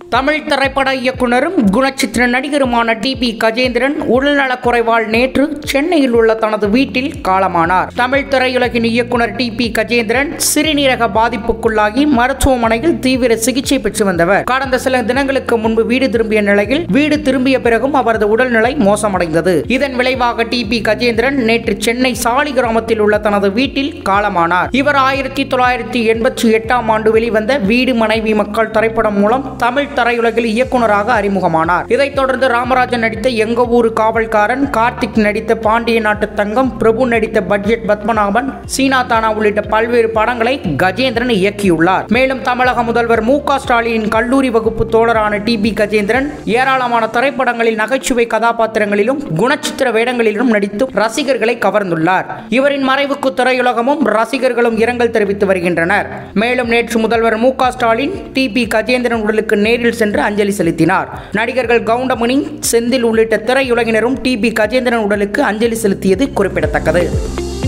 தமிழ் திரைப்பட இயக்குனரும் குணச்சித்திர நடிகருமான டி பி கஜேந்திரன் உடல்நலக் குறைவால் நேற்று சென்னையில் உள்ள தனது வீட்டில் காலமானார் தமிழ் திரையுலகின் இயக்குனர் டி பி கஜேந்திரன் சிறுநீரக பாதிப்புக்குள்ளாகி மருத்துவமனையில் தீவிர சிகிச்சை பெற்று வந்தவர் கடந்த சில தினங்களுக்கு முன்பு வீடு திரும்பிய நிலையில் வீடு திரும்பிய பிறகும் அவரது உடல்நிலை மோசமடைந்தது இதன் விளைவாக டி பி கஜேந்திரன் நேற்று சென்னை சாலி கிராமத்தில் உள்ள தனது வீட்டில் காலமானார் இவர் ஆயிரத்தி தொள்ளாயிரத்தி எண்பத்தி எட்டாம் ஆண்டு வெளிவந்த வீடு மனைவி மக்கள் திரைப்படம் மூலம் தமிழ் திரையுலகில் இயக்குனராக அறிமுகமானார் இதைத் தொடர்ந்து ராமராஜன் நடித்த எங்க ஊரு காவல்காரன் கார்த்திக் நடித்த பாண்டிய நாட்டு தங்கம் பிரபு நடித்த பட்ஜெட் பத்மநாபன் சீனா தானா உள்ளிட்ட பல்வேறு படங்களை கஜேந்திரன் இயக்கியுள்ளார் மேலும் தமிழக முதல்வர் மு க ஸ்டாலினின் கல்லூரி வகுப்பு தோழரான டி பி கஜேந்திரன் ஏராளமான திரைப்படங்களில் நகைச்சுவை கதாபாத்திரங்களிலும் குணச்சித்திர வேடங்களிலும் நடித்து ரசிகர்களை கவர்ந்துள்ளார் இவரின் மறைவுக்கு திரையுலகமும் ரசிகர்களும் இரங்கல் தெரிவித்து வருகின்றனர் மேலும் நேற்று முதல்வர் மு க ஸ்டாலின் டி பி கஜேந்திரன் உடலுக்கு நேரில் சென்று அஞ்சலி செலுத்தினார் நடிகர்கள் கவுண்டமணி செந்தில் உள்ளிட்ட திரையுலகினரும் டி பி கஜேந்திரன் உடலுக்கு அஞ்சலி செலுத்தியது குறிப்பிடத்தக்கது